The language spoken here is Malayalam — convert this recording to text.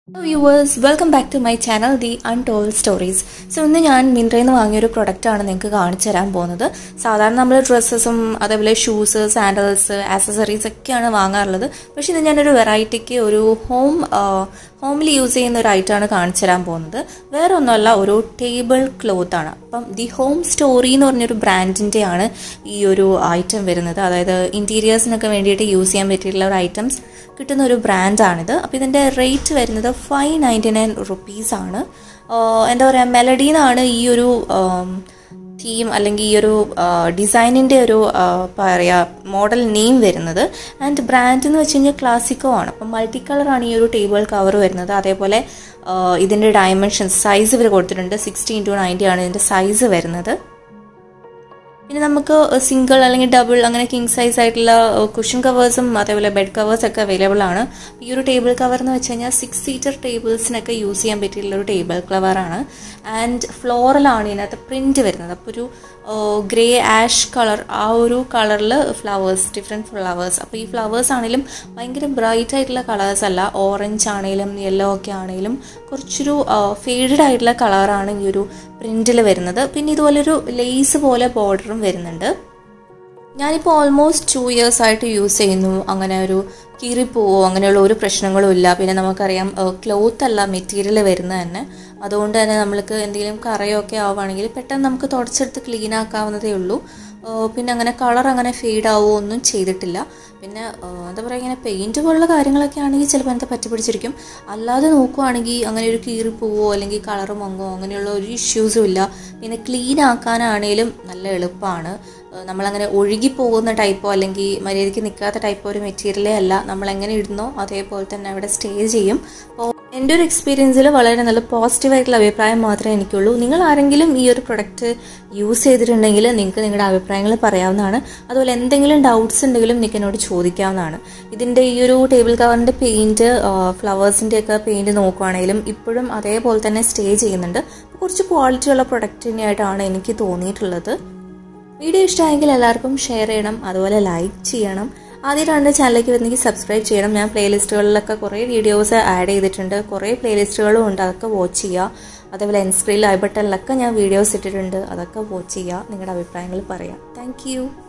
viewers welcome back to my channel the untold stories so ഇന്ന് ഞാൻ മിന്ത്രയിൽ നിന്ന് വാങ്ങിയൊരു പ്രൊഡക്റ്റാണ് നിങ്ങൾക്ക് കാണിച്ചു തരാൻ പോകുന്നത് സാധാരണ നമ്മൾ ഡ്രസ്സസും അതേപോലെ ഷൂസ് സാൻഡൽസ് ആക്സസറീസ് ഒക്കെയാണ് വാങ്ങാറുള്ളത് പക്ഷേ ഇത് ഞാനൊരു വെറൈറ്റിക്ക് ഒരു ഹോം ഹോമിൽ യൂസ് ചെയ്യുന്ന ഒരു ഐറ്റമാണ് കാണിച്ചു തരാൻ പോകുന്നത് വേറെ ഒന്നുമല്ല ഒരു ടേബിൾ ക്ലോത്ത് ആണ് അപ്പം ദി ഹോം സ്റ്റോറി എന്ന് പറഞ്ഞൊരു ബ്രാൻഡിൻ്റെയാണ് ഈ ഒരു ഐറ്റം വരുന്നത് അതായത് ഇൻറ്റീരിയേഴ്സിനൊക്കെ വേണ്ടിയിട്ട് യൂസ് ചെയ്യാൻ പറ്റിയിട്ടുള്ള ഒരു ഐറ്റംസ് കിട്ടുന്ന ഒരു ബ്രാൻഡാണിത് അപ്പോൾ ഇതിൻ്റെ റേറ്റ് വരുന്നത് ഫൈവ് നയൻറ്റി നയൻ റുപ്പീസാണ് എന്താ പറയുക മെലഡി എന്നാണ് ഈ ഒരു തീം അല്ലെങ്കിൽ ഈ ഒരു ഡിസൈനിൻ്റെ ഒരു പറയുക മോഡൽ നെയിം വരുന്നത് ആൻഡ് ബ്രാൻഡ് എന്ന് വെച്ച് കഴിഞ്ഞാൽ ക്ലാസിക്കോ ആണ് അപ്പം മൾട്ടി കളറാണ് ഈ ഒരു ടേബിൾ കവർ വരുന്നത് അതേപോലെ ഇതിൻ്റെ ഡയമെൻഷൻസ് സൈസ് ഇവർ കൊടുത്തിട്ടുണ്ട് സിക്സ്റ്റി ഇൻറ്റു നയൻറ്റി ആണ് ഇതിൻ്റെ സൈസ് വരുന്നത് പിന്നെ നമുക്ക് സിംഗിൾ അല്ലെങ്കിൽ ഡബിൾ അങ്ങനെ കിങ് സൈസ് ആയിട്ടുള്ള കുഷൻ കവേഴ്സും അതേപോലെ ബെഡ് കവേഴ്സ് ഒക്കെ അവൈലബിൾ ആണ് ഈ ഒരു ടേബിൾ കവർ എന്ന് വെച്ച് കഴിഞ്ഞാൽ സിക്സ് സീറ്റർ ടേബിൾസിനൊക്കെ യൂസ് ചെയ്യാൻ പറ്റിയിട്ടുള്ള ഒരു ടേബിൾ കവറാണ് ആൻഡ് ഫ്ലോറലാണ് ഇതിനകത്ത് പ്രിന്റ് വരുന്നത് അപ്പോൾ ഒരു ഗ്രേ ആഷ് കളർ ആ ഒരു കളറിൽ ഫ്ലവേഴ്സ് ഡിഫറെൻറ്റ് ഫ്ലവേഴ്സ് അപ്പോൾ ഈ ഫ്ലവേഴ്സ് ആണെങ്കിലും ഭയങ്കര ബ്രൈറ്റ് ആയിട്ടുള്ള കളേഴ്സ് അല്ല ഓറഞ്ച് ആണെങ്കിലും യെല്ലോ ഒക്കെ ആണെങ്കിലും കുറച്ചൊരു ഫേഡഡ് ആയിട്ടുള്ള കളറാണ് ഈ ഒരു പ്രിന്റിൽ വരുന്നത് പിന്നെ ഇതുപോലൊരു ലേസ് പോലെ ബോർഡറും വരുന്നുണ്ട് ഞാനിപ്പോൾ ഓൾമോസ്റ്റ് ടു ഇയേഴ്സ് ആയിട്ട് യൂസ് ചെയ്യുന്നു അങ്ങനെ ഒരു കീറിപ്പോവോ അങ്ങനെയുള്ള ഒരു പ്രശ്നങ്ങളും ഇല്ല പിന്നെ നമുക്കറിയാം ക്ലോത്ത് അല്ല മെറ്റീരിയൽ വരുന്നത് തന്നെ അതുകൊണ്ട് തന്നെ നമ്മൾക്ക് എന്തെങ്കിലും കറയൊക്കെ ആവുകയാണെങ്കിൽ പെട്ടെന്ന് നമുക്ക് തുടച്ചെടുത്ത് ക്ലീൻ ആക്കാവുന്നതേ ഉള്ളൂ പിന്നെ അങ്ങനെ കളർ അങ്ങനെ ഫെയ്ഡ് ആവുമോ ഒന്നും ചെയ്തിട്ടില്ല പിന്നെ എന്താ പറയുക ഇങ്ങനെ പെയിൻറ്റ് പോലുള്ള കാര്യങ്ങളൊക്കെ ആണെങ്കിൽ ചിലപ്പോൾ എന്താ പറ്റി പിടിച്ചിരിക്കും അല്ലാതെ നോക്കുവാണെങ്കിൽ അങ്ങനെ ഒരു കീറി പോവോ അല്ലെങ്കിൽ കളർ മങ്ങോ അങ്ങനെയുള്ള ഒരു ഇഷ്യൂസും ഇല്ല പിന്നെ ക്ലീൻ ആക്കാനാണേലും നല്ല എളുപ്പമാണ് നമ്മളങ്ങനെ ഒഴുകി പോകുന്ന ടൈപ്പോ അല്ലെങ്കിൽ മര്യാദയ്ക്ക് നിൽക്കാത്ത ടൈപ്പോ ഒരു മെറ്റീരിയലേ അല്ല നമ്മൾ എങ്ങനെ ഇടുന്നോ അതേപോലെ തന്നെ അവിടെ സ്റ്റേ ചെയ്യും അപ്പോൾ എൻ്റെ ഒരു എക്സ്പീരിയൻസിൽ വളരെ നല്ല പോസിറ്റീവായിട്ടുള്ള അഭിപ്രായം മാത്രമേ എനിക്കുള്ളൂ നിങ്ങൾ ആരെങ്കിലും ഈ ഒരു പ്രൊഡക്റ്റ് യൂസ് ചെയ്തിട്ടുണ്ടെങ്കിൽ നിങ്ങൾക്ക് നിങ്ങളുടെ അഭിപ്രായങ്ങൾ പറയാവുന്നതാണ് അതുപോലെ എന്തെങ്കിലും ഡൗട്ട്സ് ഉണ്ടെങ്കിലും നിങ്ങൾക്ക് എന്നോട് ചോദിക്കാവുന്നതാണ് ഇതിൻ്റെ ഈ ഒരു ടേബിൾ കവറിൻ്റെ പെയിൻറ്റ് ഫ്ലവേഴ്സിൻ്റെ ഒക്കെ പെയിൻറ്റ് നോക്കുവാണെങ്കിലും ഇപ്പോഴും അതേപോലെ തന്നെ സ്റ്റേ ചെയ്യുന്നുണ്ട് കുറച്ച് ക്വാളിറ്റി ഉള്ള പ്രൊഡക്റ്റ് തന്നെയായിട്ടാണ് എനിക്ക് തോന്നിയിട്ടുള്ളത് വീഡിയോ ഇഷ്ടമായെങ്കിൽ എല്ലാവർക്കും ഷെയർ ചെയ്യണം അതുപോലെ ലൈക്ക് ചെയ്യണം ആദ്യമായിട്ടാണ് ചാനലിലേക്ക് വരുന്നെങ്കിൽ സബ്സ്ക്രൈബ് ചെയ്യണം ഞാൻ പ്ലേലിസ്റ്റുകളിലൊക്കെ കുറേ വീഡിയോസ് ആഡ് ചെയ്തിട്ടുണ്ട് കുറേ പ്ലേലിസ്റ്റുകളും ഉണ്ട് അതൊക്കെ വാച്ച് ചെയ്യുക അതേപോലെ എൻസ്ക്രീൻ ഐ ബട്ടണിലൊക്കെ ഞാൻ വീഡിയോസ് ഇട്ടിട്ടുണ്ട് അതൊക്കെ വാച്ച് ചെയ്യുക നിങ്ങളുടെ അഭിപ്രായങ്ങൾ പറയാം താങ്ക്